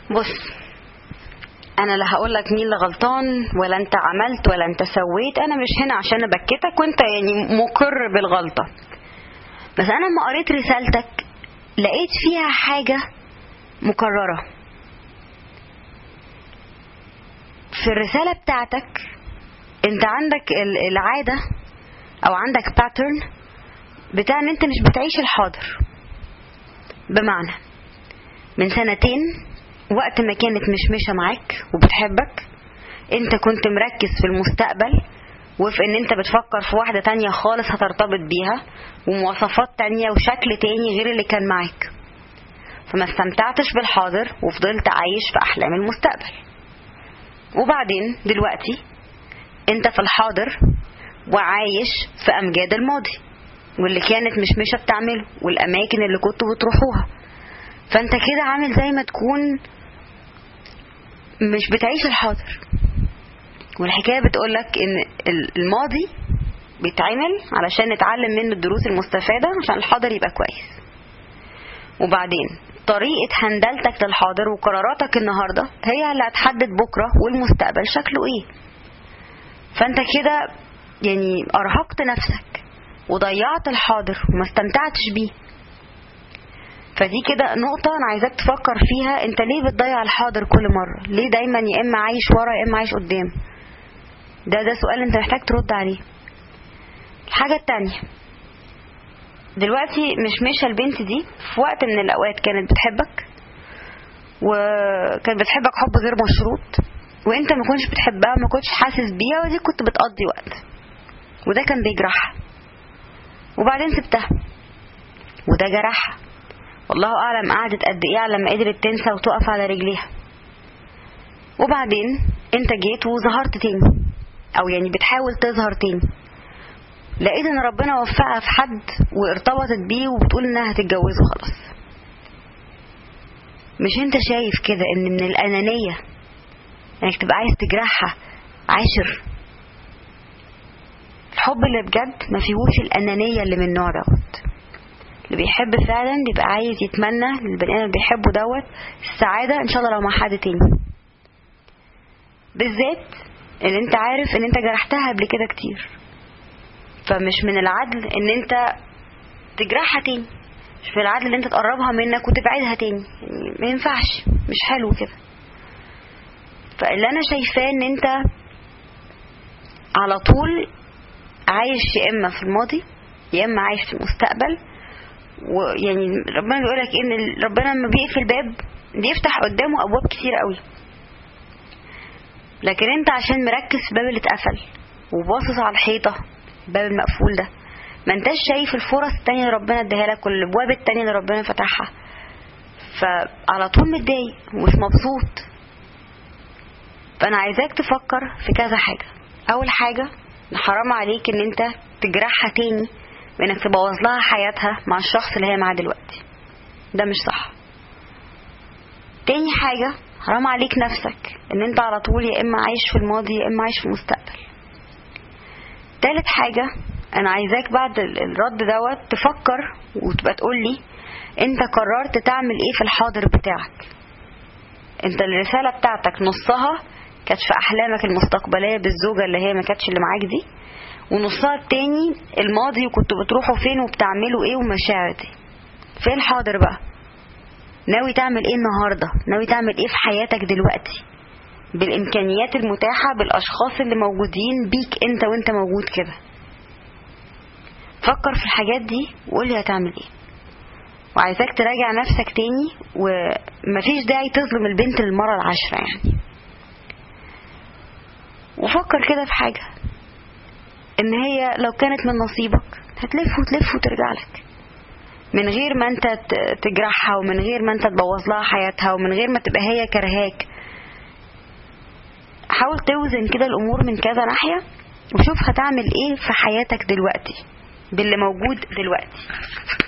بص انا لا هقول لك مين اللي غلطان ولا انت عملت ولا انت سويت انا مش هنا عشان ابكتك وانت يعني مقر بالغلطه بس انا لما قريت رسالتك لقيت فيها حاجه مكرره في الرساله بتاعتك انت عندك ال- العاده او عندك باترن بتاع ان انت مش بتعيش الحاضر بمعنى من سنتين وقت ما كانت مشمشة معاك وبتحبك انت كنت مركز في المستقبل وفي ان انت بتفكر في واحدة تانية خالص هترتبط بيها ومواصفات تانية وشكل تاني غير اللي كان معاك فما استمتعتش بالحاضر وفضلت عايش في احلام المستقبل وبعدين دلوقتي انت في الحاضر وعايش في امجاد الماضي واللي كانت مشمشة بتعمله والاماكن اللي كنتوا بتروحوها فانت كده عامل زي ما تكون مش بتعيش الحاضر والحكايه بتقولك ان الماضي بيتعمل علشان نتعلم منه الدروس المستفاده عشان الحاضر يبقى كويس وبعدين طريقة هندلتك للحاضر وقراراتك النهاردة هي اللي هتحدد بكرة والمستقبل شكله ايه فانت كده يعني ارهقت نفسك وضيعت الحاضر وما استمتعتش بيه فدي كده نقطة أنا عايزاك تفكر فيها أنت ليه بتضيع الحاضر كل مرة؟ ليه دايما يا إما عايش ورا يا إما عايش قدام؟ ده ده سؤال أنت محتاج ترد عليه. الحاجة التانية دلوقتي مش مشى البنت دي في وقت من الأوقات كانت بتحبك وكانت بتحبك حب غير مشروط وانت ما كنتش بتحبها ما كنتش حاسس بيها ودي كنت بتقضي وقت وده كان بيجرحها وبعدين سبتها وده جرحها والله اعلم قعدت قد ايه على ما قدرت تنسى وتقف على رجليها وبعدين انت جيت وظهرت تاني او يعني بتحاول تظهر تاني لقيت ان ربنا وفقها في حد وارتبطت بيه وبتقول انها هتتجوزه خلاص مش انت شايف كده ان من الانانيه انك تبقى عايز تجرحها عاشر الحب اللي بجد ما فيهوش الانانيه اللي من النوع دوت اللي بيحب فعلا بيبقى عايز يتمنى للبني ادم اللي بيحبه دوت السعاده ان شاء الله لو مع حد تاني بالذات اللي انت عارف ان انت جرحتها قبل كده كتير فمش من العدل ان انت تجرحها تاني مش من العدل ان انت تقربها منك وتبعدها تاني يعني ما ينفعش مش حلو كده فاللي انا شايفاه ان انت على طول عايش يا اما في الماضي يا اما عايش في المستقبل ويعني ربنا بيقول لك ان ربنا لما بيقفل باب بيفتح قدامه ابواب كتير قوي لكن انت عشان مركز في الباب اللي اتقفل وباصص على الحيطه الباب المقفول ده ما انتش شايف الفرص التانية اللي ربنا اداها لك والابواب التانية اللي ربنا فتحها فعلى طول متضايق ومش مبسوط فانا عايزاك تفكر في كذا حاجه اول حاجه حرام عليك ان انت تجرحها تاني بانك تبوظ لها حياتها مع الشخص اللي هي معاه دلوقتي ده مش صح تاني حاجة حرام عليك نفسك ان انت على طول يا اما عايش في الماضي يا اما عايش في المستقبل تالت حاجة انا عايزاك بعد الرد دوت تفكر وتبقى تقولي انت قررت تعمل ايه في الحاضر بتاعك انت الرسالة بتاعتك نصها كانت في احلامك المستقبلية بالزوجة اللي هي ما كانتش اللي معاك دي ونصها التاني الماضي وكنتوا بتروحوا فين وبتعملوا ايه ومشاعر دي فين الحاضر بقى ناوي تعمل ايه النهاردة ناوي تعمل ايه في حياتك دلوقتي بالامكانيات المتاحة بالاشخاص اللي موجودين بيك انت وانت موجود كده فكر في الحاجات دي وقولي هتعمل ايه وعايزاك تراجع نفسك تاني ومفيش داعي تظلم البنت للمرة العاشرة يعني وفكر كده في حاجة ان هي لو كانت من نصيبك هتلف وتلف وترجع لك من غير ما انت تجرحها ومن غير ما انت تبوظ لها حياتها ومن غير ما تبقى هي كرهاك حاول توزن كده الامور من كذا ناحية وشوف هتعمل ايه في حياتك دلوقتي باللي موجود دلوقتي